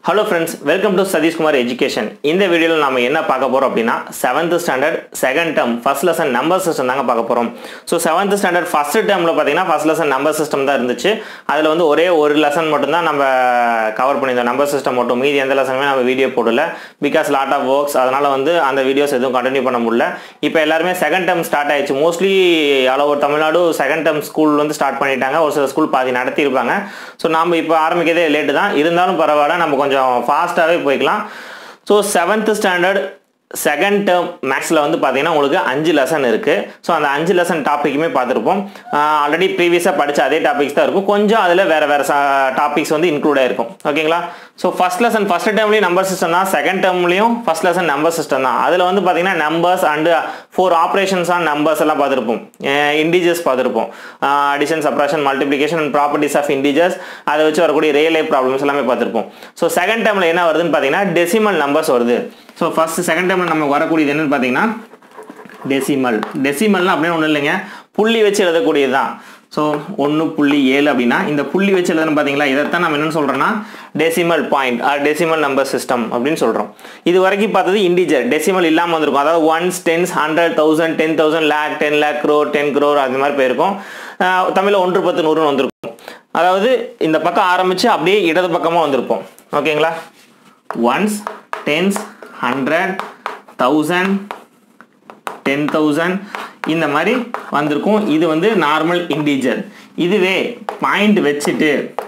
hello friends welcome to Satishkumar education இந்த வீடியோவில் நம்ம என்ன பார்க்க போகிறோம் அப்படின்னா seventh standard second term first lesson number system தாங்க பார்க்க போகிறோம் ஸோ செவன்த் ஸ்டாண்டர்ட் ஃபர்ஸ்ட் டேர்மில் பார்த்தீங்கன்னா ஃபர்ஸ்ட் லெசன் நம்பர் சிஸ்டம் தான் இருந்துச்சு அதில் வந்து ஒரே ஒரு லெசன் மட்டும்தான் நம்ம கவர் பண்ணியிருந்தோம் நம்பர் சிஸ்டம் மட்டும் மீதி எந்த லெசனுமே நம்ம வீடியோ போடல பிகாஸ் லாட் ஆஃப் ஒர்க்ஸ் அதனால் வந்து அந்த வீடியோஸ் எதுவும் கண்டினியூ பண்ண முடியல இப்போ எல்லாருமே செகண்ட் டேர்ம் ஸ்டார்ட் ஆயிடுச்சு mostly all over Tamil Nadu second term school வந்து ஸ்டார்ட் பண்ணிட்டாங்க ஒரு சில ஸ்கூல் பாதி நடத்தியிருப்பாங்க ஸோ நம்ம இப்போ ஆரம்பிக்கிறதே லேட்டு தான் இருந்தாலும் பரவாயில்ல நம்ம கொஞ்சம் ஃபாஸ்ட்டாகவே போய்க்கலாம் so seventh standard second term மேக்ஸில் வந்து பார்த்தீங்கன்னா உங்களுக்கு அஞ்சு லெசன் இருக்குது ஸோ அந்த அஞ்சு லெசன் டாப்பிக்குமே பார்த்துருப்போம் ஆல்ரெடி ப்ரீவியஸாக படித்த அதே டாபிக்ஸ் தான் இருக்கும் கொஞ்சம் அதில் வேறு வேறு டாபிக்ஸ் வந்து இன்க்ளூட் ஆயிருக்கும் ஓகேங்களா ஸோ ஃபஸ்ட் லெசன் ஃபஸ்ட் டேர்ம்லேயும் நம்பர் சிஸ்டம் தான் செகண்ட் டேர்ம்லேயும் ஃபஸ்ட் லெசன் நம்பர் சிஸ்டம் தான் அதில் வந்து பார்த்தீங்கன்னா numbers and four operations on numbers எல்லாம் பார்த்துருப்போம் இண்டிஜர்ஸ் பார்த்துருப்போம் addition subtraction multiplication and properties of integers அதை வச்சு வரக்கூடிய ரியல் லைஃப் ப்ராப்ளம்ஸ் எல்லாமே பார்த்துருப்போம் ஸோ செகண்ட் டேர்மில் என்ன வருதுன்னு பார்த்தீங்கன்னா டெசிமல் நம்பர்ஸ் வருது ஸோ ஃபர்ஸ்ட் செகண்ட் டைமில் நமக்கு வரக்கூடியது என்னன்னு பார்த்தீங்கன்னா டெசிமல் டெசிமல்னா அப்படியே ஒன்றும் இல்லைங்க புள்ளி வச்சு எழுதக்கூடியது தான் ஸோ ஒன்று புள்ளி ஏழு அப்படின்னா இந்த புள்ளி வச்சு எழுதுன்னு பார்த்தீங்களா இதைத்தான் நம்ம என்னன்னு சொல்கிறோன்னா decimal point or decimal number system அப்படின்னு சொல்கிறோம் இது வரைக்கும் பார்த்தது இண்டிஜர் டெசிமல் இல்லாமல் வந்திருக்கும் அதாவது ones tens hundred thousand ten thousand lakh ten lakh crore ten crore அந்த மாதிரி போயிருக்கும் தமிழில் ஒன்று பத்து நூறுன்னு வந்திருக்கும் அதாவது இந்த பக்கம் ஆரம்பித்து அப்படியே இடது பக்கமாக வந்திருப்போம் ஓகேங்களா ones tens hundred thousand ten thousand இந்த மாதிரி வந்திருக்கும் இது வந்து நார்மல் இண்டீஜர் இதுவே பாயிண்ட் வச்சுட்டு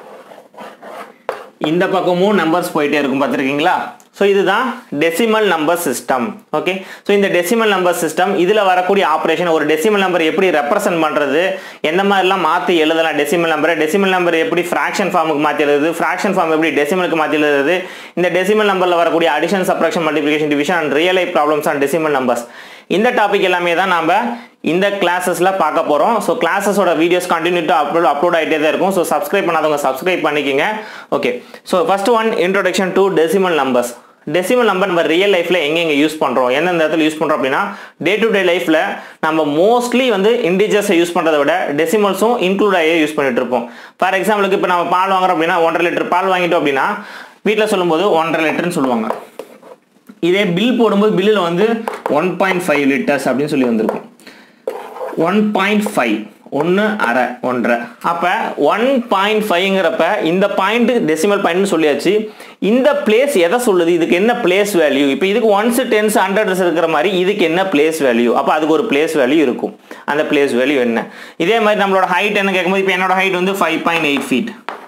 இந்த பக்கமும் நம்பர்ஸ் போயிட்டே இருக்கும் பார்த்துருக்கீங்களா ஸோ இதுதான் decimal number system okay so இந்த டெசிமல் நம்பர் சிஸ்டம் இதில் வரக்கூடிய ஆப்ரேஷன் ஒரு டெசிமல் நம்பர் எப்படி ரெப்ரசென்ட் பண்ணுறது எந்த மாதிரிலாம் மாற்றி எழுதலாம் டெசிமல் நம்பரை டெசிமல் நம்பர் எப்படி ஃப்ராக்ஷன் ஃபார்முக்கு மாற்றி எழுதுது ஃப்ராக்ஷன் ஃபார்ம் எப்படி டெசிமலுக்கு மாற்றி எழுதுறது இந்த டெசிமல் நம்பரில் வரக்கூடிய addition subtraction multiplication division and real life problems and decimal numbers இந்த டாபிக் எல்லாமே தான் நம்ம இந்த கிளாஸஸில் பார்க்க போகிறோம் ஸோ கிளாஸஸோட வீடியோஸ் கண்டினியூட்டாக அப்லோட் அப்லோட் ஆகிட்டே தான் இருக்கும் ஸோ சப்ஸ்கிரைப் பண்ணாதவங்க சப்ஸ்கிரைப் பண்ணிக்கோங்க okay so first one introduction to decimal numbers decimal number நம்ம ரியல் லைஃப்பில் எங்கெங்கே யூஸ் பண்ணுறோம் எந்தெந்த இடத்துல யூஸ் பண்ணுறோம் அப்படின்னா டே டு டே லைஃப்பில் நம்ம மோஸ்ட்லி வந்து இண்டிஜர்ஸை யூஸ் பண்ணுறதை விட டெசிமல்ஸும் இன்க்ளூட் ஆகியே யூஸ் பண்ணிட்டு இருப்போம் ஃபார் எக்ஸாம்பிளுக்கு இப்போ நம்ம பால் வாங்குறோம் அப்படின்னா ஒன்றரை லிட்டர் பால் வாங்கிட்டோம் அப்படின்னா வீட்டில் சொல்லும்போது ஒன்றரை லிட்டர்னு சொல்லுவாங்க இதே பில் போடும்போது பில்லில் வந்து ஒன் பாயிண்ட் ஃபைவ் லிட்டர்ஸ் அப்படின்னு சொல்லி வந்திருக்கும் ஒன் பாயிண்ட் ஃபைவ் ஒன்று அரை ஒன்றரை அப்போ ஒன் பாயிண்ட் ஃபைவ்ங்கிறப்ப இந்த பாயிண்ட் டெசிமல் பாயிண்ட்னு சொல்லியாச்சு இந்த பிளேஸ் எதை சொல்லுது இதுக்கு என்ன பிளேஸ் வேல்யூ இப்போ இதுக்கு ஒன்ஸ் டென்ஸ் ஹண்ட்ரட்ஸ் இருக்கிற மாதிரி இதுக்கு என்ன பிளேஸ் வேல்யூ அப்போ அதுக்கு ஒரு பிளேஸ் வேல்யூ இருக்கும் அந்த பிளேஸ் வேல்யூ என்ன இதே மாதிரி நம்மளோட ஹைட் என்ன கேட்கும்போது இப்போ என்னோட ஹைட் வந்து ஃபைவ் பாயிண்ட் எயிட் ஃபீட்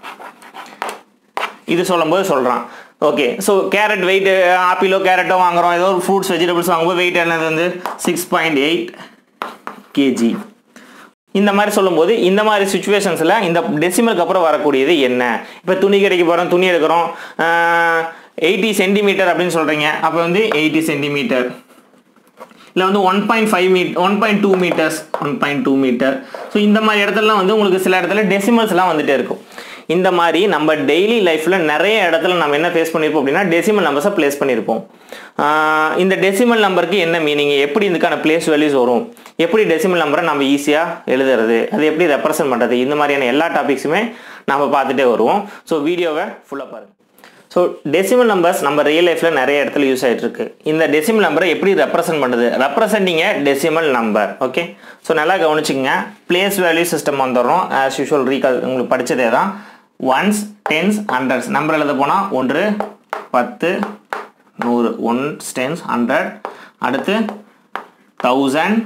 இது சொல்லும்போது சொல்கிறான் ஓகே ஸோ கேரட் வெயிட் ஆப்பிளோ கேரட்டோ வாங்குறோம் ஏதோ ஒரு ஃப்ரூட்ஸ் வெஜிடபிள்ஸ் வாங்கும்போது வெயிட் என்னது வந்து சிக்ஸ் பாயிண்ட் எயிட் கேஜி இந்த மாதிரி சொல்லும்போது இந்த மாதிரி சுச்சுவேஷன்ஸில் இந்த டெசிமலுக்கு அப்புறம் வரக்கூடியது என்ன இப்போ துணி கடைக்கு போகிறோம் துணி எடுக்கிறோம் எயிட்டி சென்டிமீட்டர் அப்படின்னு சொல்கிறீங்க அப்போ வந்து எயிட்டி சென்டிமீட்டர் இல்லை வந்து one point five metre one point two metres one point two metre so இந்த மாதிரி இடத்துலலாம் வந்து உங்களுக்கு சில இடத்துல டெசிமல்ஸ்லாம் வந்துட்டே இருக்கும் இந்த மாதிரி நம்ம டெய்லி லைஃப்பில் நிறைய இடத்துல நம்ம என்ன ஃபேஸ் பண்ணியிருப்போம் அப்படின்னா டெசிமல் நம்பர்ஸை ப்ளேஸ் பண்ணியிருப்போம் இந்த டெசிமல் நம்பருக்கு என்ன மீனிங் எப்படி இதுக்கான பிளேஸ் வேல்யூஸ் வரும் எப்படி டெசிமல் நம்பரை நம்ம ஈஸியாக எழுதுறது அது எப்படி ரெப்ரசன்ட் பண்ணுறது இந்த மாதிரியான எல்லா டாபிக்ஸுமே நம்ம பார்த்துட்டே வருவோம் ஸோ வீடியோவை ஃபுல்லாக பாருங்கள் ஸோ டெசிமல் நம்பர்ஸ் நம்ம ரியல் லைஃப்பில் நிறைய இடத்துல யூஸ் ஆகிட்டு இருக்கு இந்த டெசிமல் நம்பரை எப்படி ரெப்ரசென்ட் பண்ணுது ரெப்ரசென்டிங்க டெசிமல் நம்பர் ஓகே ஸோ நல்லா கவனிச்சுக்கோங்க பிளேஸ் வேல்யூ சிஸ்டம் வந்துடுறோம் ஆஸ் யூஷுவல் ரீகால் உங்களுக்கு படித்ததே தான் ஒன்ஸ் டென்ஸ் ஹண்ட்ரட்ஸ் நம்பர் எழுத போனால் ஒன்று பத்து நூறு ஒன்ஸ் டென்ஸ் ஹண்ட்ரட் அடுத்து தௌசண்ட்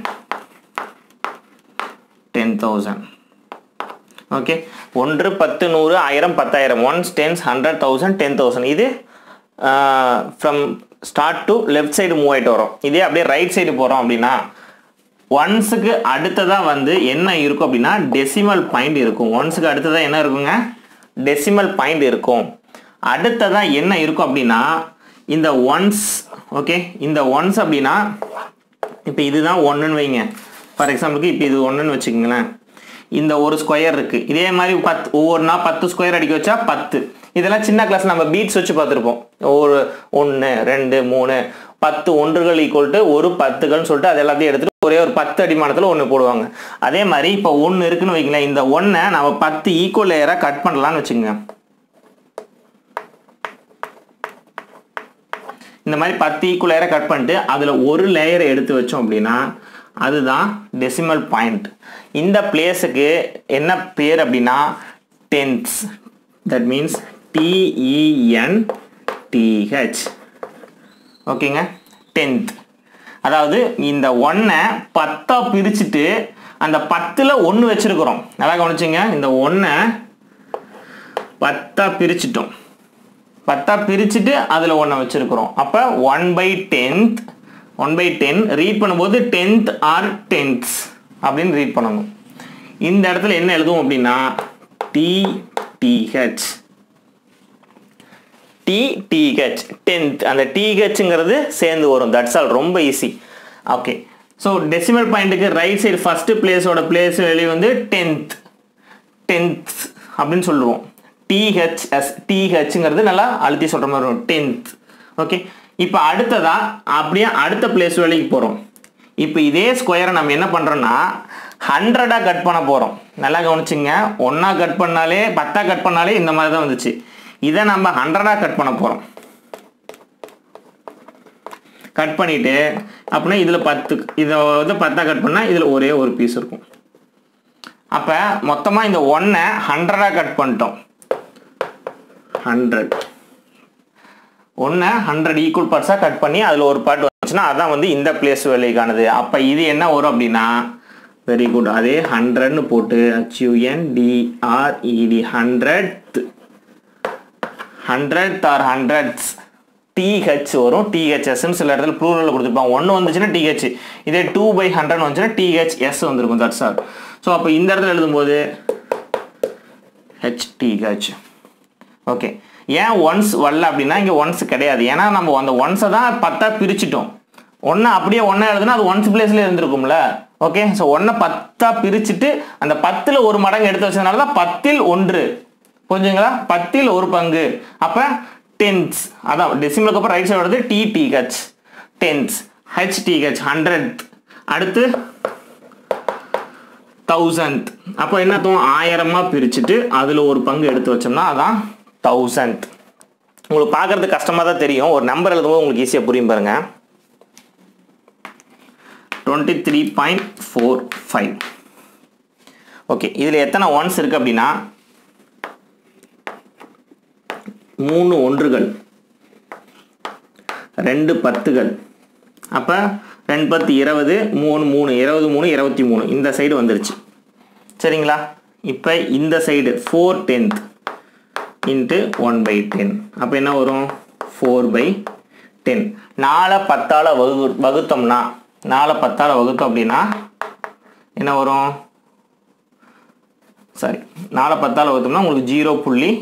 டென் தௌசண்ட் ஓகே ஒன்று பத்து நூறு ஆயிரம் பத்தாயிரம் ones tens hundred thousand ten thousand இது from start to left side move ஆகிட்டு வரும் இதே அப்படியே ரைட் சைடு போகிறோம் அப்படின்னா ஒன்ஸுக்கு அடுத்ததாக வந்து என்ன இருக்கும் அப்படின்னா டெசிமல் பாயிண்ட் இருக்கும் ஒன்ஸுக்கு அடுத்ததாக என்ன இருக்குங்க டெசிமல் பாயிண்ட் இருக்கும் அடுத்ததாக என்ன இருக்கும் அப்படின்னா இந்த ஒன்ஸ் ஓகே இந்த ஒன்ஸ் அப்படின்னா இப்போ இதுதான் ஒன்றுன்னு வைங்க ஃபார் எக்ஸாம்பிளுக்கு இப்போ இது ஒன்றுன்னு வச்சுக்கோங்களேன் இந்த ஒரு ஸ்கொயர் இருக்குது இதே மாதிரி பத்து ஒவ்வொன்றா பத்து ஸ்கொயர் அடிக்க வச்சா பத்து இதெல்லாம் சின்ன கிளாஸ் நம்ம பீட்ஸ் வச்சு பார்த்துருப்போம் ஒரு ஒன்று ரெண்டு மூணு பத்து ஒன்றுகள் ஈக்குவல் டு ஒரு பத்துகள்னு சொல்லிட்டு அது எல்லாத்தையும் எடுத்துகிட்டு ஒரே ஒரு பத்து அடிமானத்தில் ஒன்று போடுவாங்க அதே மாதிரி இப்போ ஒன்று இருக்குன்னு வைங்களேன் இந்த ஒன்றை நம்ம பத்து ஈக்குவல் லேயராக கட் பண்ணலான்னு வச்சுக்கோங்க இந்த மாதிரி பத்து ஈக்குவல் லேயரை கட் பண்ணிட்டு அதில் ஒரு லேயரை எடுத்து வச்சோம் அப்படின்னா அதுதான் டெசிமல் பாயிண்ட் இந்த பிளேஸுக்கு என்ன பேர் அப்படின்னா tenths that means T E N T H ஓகேங்க டென்த் அதாவது இந்த ஒன்றை பத்தாக பிரிச்சுட்டு அந்த பத்தில் ஒன்று வச்சுருக்குறோம் நல்லா கவனிச்சிங்க இந்த ஒன்றை பத்தாக பிரிச்சிட்டோம் பத்தாக பிரிச்சுட்டு அதில் ஒன்றை வச்சுருக்குறோம் அப்போ one by tenth one by ten read பண்ணும்போது டென்த் ஆர் டென்த்ஸ் அப்படின்னு ரீட் பண்ணணும் இந்த இடத்துல என்ன எழுதுவோம் அப்படின்னா டிடிஹெச் டிடிஹெச் டென்த் அந்த டிஹெச்ங்கிறது சேர்ந்து வரும் தட்ஸ் ஆல் ரொம்ப ஈஸி ஓகே ஸோ டெசிமல் பாயிண்ட்டுக்கு ரைட் சைடு ஃபஸ்ட்டு பிளேஸோட பிளேஸ் வெளியே வந்து டென்த் டென்த் அப்படின்னு சொல்லுவோம் டிஹெச்எஸ் டிஹெச்ங்கிறது நல்லா அழுத்தி சொல்கிற மாதிரி வரும் டென்த் ஓகே இப்போ அடுத்ததா அப்படியே அடுத்த பிளேஸ் வேலைக்கு போகிறோம் இப்போ இதே ஸ்கொயரை நம்ம என்ன பண்ணுறோன்னா ஹண்ட்ரடாக கட் பண்ண போகிறோம் நல்லா கவனிச்சிங்க ஒன்றா கட் பண்ணாலே பத்தா கட் பண்ணாலே இந்த மாதிரி தான் வந்துச்சு இதை நம்ம ஹண்ட்ரடாக கட் பண்ண போகிறோம் கட் பண்ணிவிட்டு அப்படின்னா இதில் பத்து இதை வந்து பத்தாக கட் பண்ணால் இதில் ஒரே ஒரு பீஸ் இருக்கும் அப்போ மொத்தமாக இந்த ஒன்றை ஹண்ட்ரடாக கட் பண்ணிட்டோம் ஹண்ட்ரட் ஒன்றை ஹண்ட்ரட் ஈக்குவல் பார்ட்ஸாக கட் பண்ணி அதில் ஒரு பார்ட் வந்துச்சுன்னா அதான் வந்து இந்த பிளேஸ் வேலைக்கானது அப்போ இது என்ன வரும் அப்படின்னா வெரி குட் அதே ஹண்ட்ரட்னு போட்டு H U N D R E D hundred hundred or hundreds T H வரும் டிஹெச்எஸ்ன்னு சில இடத்துல ப்ளூரலில் கொடுத்துருப்பாங்க ஒன்று வந்துச்சுன்னா டிஹெச் இதே டூ பை ஹண்ட்ரட் வந்துச்சுன்னா டிஹெச்எஸ் வந்திருக்கும் தட்ஸ் ஆர் ஸோ அப்போ இந்த இடத்துல எழுதும்போது ஹெச்டிஹெச் ஓகே ஏன் ஒன்ஸ் வரல அப்படின்னா இங்கே ஒன்ஸ் கிடையாது ஏன்னா நம்ம அந்த ஒன்ஸை தான் பத்தாக பிரிச்சிட்டோம் ஒன்று அப்படியே ஒன்றா எழுதுனா அது ஒன்ஸ் பிளேஸ்ல இருந்திருக்கும்ல ஓகே ஸோ ஒன்றை பத்தாக பிரிச்சுட்டு அந்த பத்தில் ஒரு மடங்கு எடுத்து வச்சதுனால தான் பத்தில் ஒன்று புரிஞ்சுங்களா பத்தில் ஒரு பங்கு அப்போ டென்த்ஸ் அதான் டெசிமலுக்கு அப்புறம் ரைட் சைடு வருது டிடிஹெச் டென்த்ஸ் ஹெச்டிஹெச் ஹண்ட்ரட் அடுத்து தௌசண்ட் அப்போ என்ன தோணும் ஆயிரமா பிரிச்சுட்டு அதில் ஒரு பங்கு எடுத்து வச்சோம்னா அதான் தௌசண்ட் உங்களுக்கு பார்க்கறது கஷ்டமாக தான் தெரியும் ஒரு நம்பர் எழுதும்போது உங்களுக்கு ஈஸியாக புரியும் பாருங்க twenty three point four five okay இதில் எத்தனை ஒன்ஸ் இருக்குது அப்படின்னா மூணு ஒன்றுகள் ரெண்டு பத்துகள் அப்போ ரெண்டு பத்து இருபது மூணு மூணு இருபது மூணு இருபத்தி மூணு இந்த சைடு வந்துருச்சு சரிங்களா இப்போ இந்த side four tenth into one by ten அப்போ என்ன வரும் ஃபோர் பை டென் நாலை பத்தால் வகு வகுத்தோம்னா நாலை பத்தால் வகுத்தோம் அப்படின்னா என்ன வரும் சாரி நாலை பத்தால் வகுத்தோம்னா உங்களுக்கு ஜீரோ புள்ளி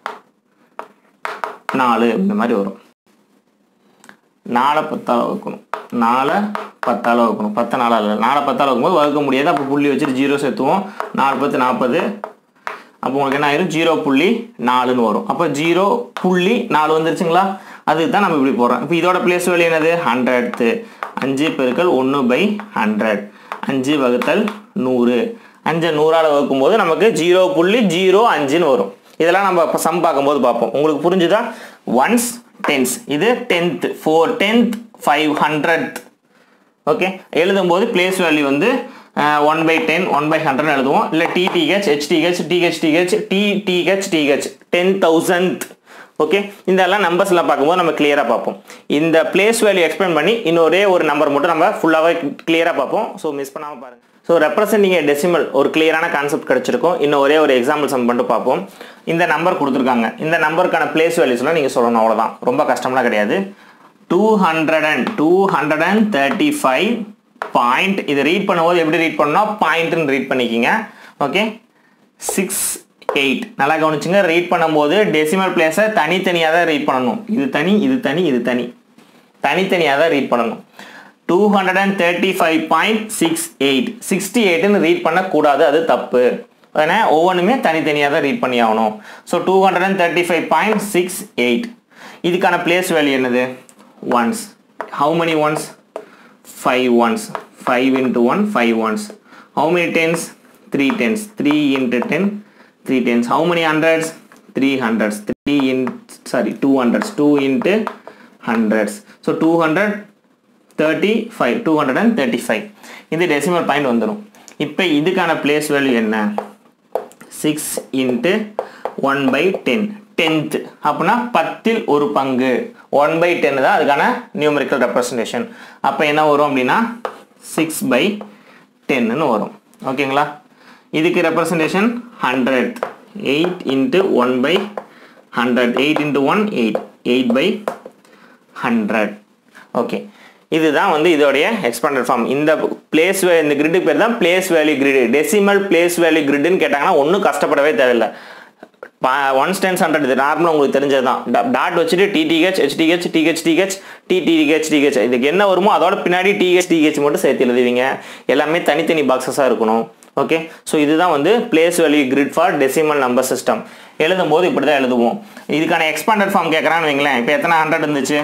நாலு இந்த மாதிரி வரும் நாலை பத்தால் வகுக்கணும் நாலை பத்தால் வகுக்கணும் பத்து நாளாக இல்லை நாலை பத்தால் வகுக்கும்போது வகுக்க முடியாது அப்போ புள்ளி வச்சுட்டு ஜீரோ சேர்த்துவோம் நாலு பத்து நாற்பது அப்போ உங்களுக்கு என்ன ஆயிரும் ஜீரோ புள்ளி நாலுன்னு வரும் அப்போ ஜீரோ புள்ளி நாலு வந்துருச்சுங்களா அதுக்கு தான் நம்ம இப்படி போடுறோம் இப்போ இதோட பிளேஸ் வேல்யூ என்னது ஹண்ட்ரட்த்து அஞ்சு பெருக்கல் ஒன்று பை ஹண்ட்ரட் அஞ்சு வகுத்தல் நூறு அஞ்சை நூறால் வகுக்கும்போது நமக்கு ஜீரோ புள்ளி ஜீரோ அஞ்சுன்னு வரும் இதெல்லாம் நம்ம இப்போ சம் பார்க்கும்போது பார்ப்போம் உங்களுக்கு புரிஞ்சுதா ஒன்ஸ் டென்ஸ் இது tenth four tenth five hundred okay எழுதும்போது பிளேஸ் வேல்யூ வந்து one by ten one by hundred எழுதுவோம் இல்லை T T H H T H T H T H T T H T H ten thousand okay இந்த எல்லாம் நம்பர்ஸ்லாம் பார்க்கும்போது நம்ம கிளியராக பார்ப்போம் இந்த பிளேஸ் வேல்யூ எக்ஸ்பிளைன் பண்ணி இன்னொரே ஒரு நம்பர் மட்டும் நம்ம ஃபுல்லாகவே கிளியராக பார்ப்போம் ஸோ மிஸ் பண்ணாமல் பாருங்கள் ஸோ ரெப்ரசென்டிங் டெசிமல் ஒரு கிளியரான கான்செப்ட் கிடச்சிருக்கும் இன்னும் ஒரே ஒரு எக்ஸாம்பிள் சம் பண்ணிட்டு பார்ப்போம் இந்த நம்பர் கொடுத்துருக்காங்க இந்த நம்பருக்கான பிளேஸ் வேல்யூஸ்லாம் நீங்கள் சொல்லணும் அவ்வளோதான் ரொம்ப கஷ்டம்லாம் கிடையாது two hundred and two hundred and thirty five point இதை ரீட் பண்ணும்போது எப்படி ரீட் பண்ணணும் பாயிண்ட்னு ரீட் பண்ணிக்கிங்க ஓகே சிக்ஸ் எயிட் நல்லா கவனிச்சுங்க ரீட் பண்ணும்போது டெசிமல் பிளேஸை தனித்தனியாக தான் ரீட் பண்ணணும் இது தனி இது தனி இது தனி தனித்தனியாக தான் ரீட் பண்ணணும் two hundred and thirty five point six eight sixty எயிட்னு ரீட் பண்ணக்கூடாது அது தப்பு ஏன்னா ஒவ்வொன்றுமே தனித்தனியாக தான் ரீட் பண்ணி ஆகணும் so two hundred and thirty five point six eight இதுக்கான பிளேஸ் வேல்யூ என்னது ones how many ones five ones five into one five ones how many tens three tens three into ten three tens how many hundreds three hundreds three in sorry two hundreds two into hundreds so two hundred thirty five two hundred and thirty five இது decimal point வந்துடும் இப்போ இதுக்கான place value என்ன six into one by ten tenth அப்படின்னா பத்தில் ஒரு பங்கு one by ten தான் அதுக்கான நியூமரிக்கல் ரெப்ரசன்டேஷன் அப்போ என்ன வரும் அப்படின்னா சிக்ஸ் பை டென்னு வரும் ஓகேங்களா இதுக்கு representation hundred eight into one by hundred eight into one eight eight by hundred okay இதுதான் வந்து இதோடைய எக்ஸ்பாண்டட் ஃபார்ம் இந்த பிளேஸ் இந்த கிரிட்டுக்கு பேர் தான் place value grid decimal place value கிரிட்னு கேட்டாங்கன்னா ஒன்றும் கஷ்டப்படவே தேவையில்லை ஒன் ஸ்டென்ஸ் ஹண்ட்ரட் இது நார்மலாக உங்களுக்கு தெரிஞ்சது தான் டாட் வச்சுட்டு T T H H T H T H T H T T H T H இதுக்கு என்ன வருமோ அதோட பின்னாடி டிஹெச் டிஹெச் மட்டும் சேர்த்து எழுதுவீங்க எல்லாமே தனித்தனி பாக்ஸஸாக இருக்கணும் ஓகே ஸோ இதுதான் வந்து place value grid for decimal number system எழுதும் போது இப்படி தான் எழுதுவோம் இதுக்கான எக்ஸ்பாண்டட் ஃபார்ம் கேட்குறான்னு வைங்களேன் இப்போ எத்தனை ஹண்ட்ரட் இருந்துச்சு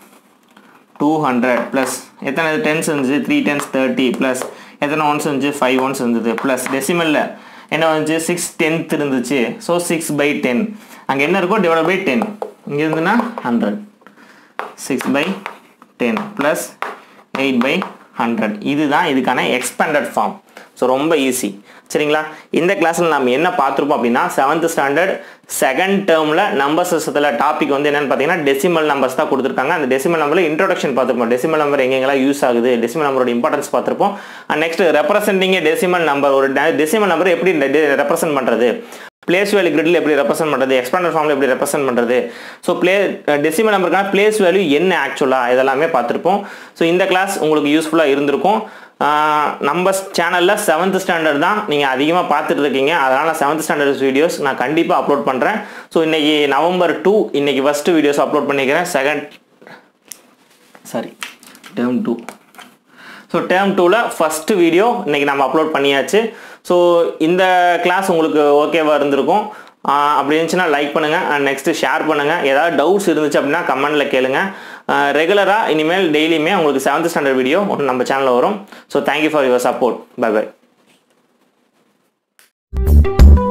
டூ ஹண்ட்ரட் ப்ளஸ் எத்தனை டென்ஸ் இருந்துச்சு த்ரீ டென்ஸ் தேர்ட்டி ப்ளஸ் எத்தனை ஒன்ஸ் இருந்துச்சு ஃபைவ் ஒன்ஸ் இருந்தது ப்ளஸ் டெசிமலில் என்ன வந்துச்சு சிக்ஸ் டென்த் இருந்துச்சு ஸோ சிக்ஸ் பை டென் அங்கே என்ன இருக்கோ டிவைட் பை டென் இங்கே இருந்துன்னா hundred six by ten plus eight by hundred இதுதான் இதுக்கான எக்ஸ்பேண்டட் ஃபார்ம் ஸோ ரொம்ப ஈஸி சரிங்களா இந்த கிளாஸில் நம்ம என்ன பார்த்துருப்போம் அப்படின்னா செவன்த் ஸ்டாண்டர்ட் செகண்ட் டேர்மில் நம்பர் சிஸ்டத்தில் டாபிக் வந்து என்னென்னு பார்த்தீங்கன்னா டெசிமல் நம்பர்ஸ் தான் கொடுத்துருக்காங்க அந்த டெசிமல் நம்பரில் இன்ட்ரோடக்ஷன் பார்த்துருப்போம் டெசிமல் நம்பர் எங்கெங்கெல்லாம் யூஸ் ஆகுது டெசிமல் நம்பரோட இம்பார்ட்டன்ஸ் பார்த்துருப்போம் and next representing decimal number ஒரு டெசிமல் நம்பர் எப்படி ரெப்ரசென்ட் பண்ணுறது பிளேஸ் வேல்யூ கிரிடில் எப்படி ரெப்ரசென்ட் பண்ணுறது எக்ஸ்பாண்டர் ஃபார்மில் எப்படி ரெப்ரசென்ட் பண்ணுறது ஸோ பிளே டெசிமல் நம்பருக்கான பிளேஸ் வேல்யூ என்ன ஆக்சுவலாக இதெல்லாமே பார்த்துருப்போம் ஸோ இந்த கிளாஸ் உங்களுக்கு யூஸ்ஃபுல்லாக இருந்திருக்கும் நம்ம சேனலில் செவன்த் ஸ்டாண்டர்ட் தான் நீங்கள் அதிகமாக பார்த்துட்டு இருக்கீங்க அதனால் செவன்த் ஸ்டாண்டர்ட் வீடியோஸ் நான் கண்டிப்பாக அப்லோட் பண்ணுறேன் ஸோ இன்றைக்கி நவம்பர் டூ இன்றைக்கி ஃபஸ்ட்டு வீடியோஸ் அப்லோட் பண்ணிக்கிறேன் second sorry term two so term டூவில் ஃபஸ்ட்டு வீடியோ இன்றைக்கி நம்ம அப்லோட் பண்ணியாச்சு ஸோ இந்த கிளாஸ் உங்களுக்கு ஓகேவாக இருந்திருக்கும் அப்படி இருந்துச்சுன்னா லைக் பண்ணுங்கள் அண்ட் நெக்ஸ்ட்டு ஷேர் பண்ணுங்கள் ஏதாவது டவுட்ஸ் இருந்துச்சு அப்படின்னா கமெண்ட்டில் கேளுங்க ரெகுலராக இனிமேல் டெய்லியுமே உங்களுக்கு செவன்த் ஸ்டாண்டர்ட் வீடியோ ஒன்று நம்ம சேனலில் வரும் so thank you for your support bye by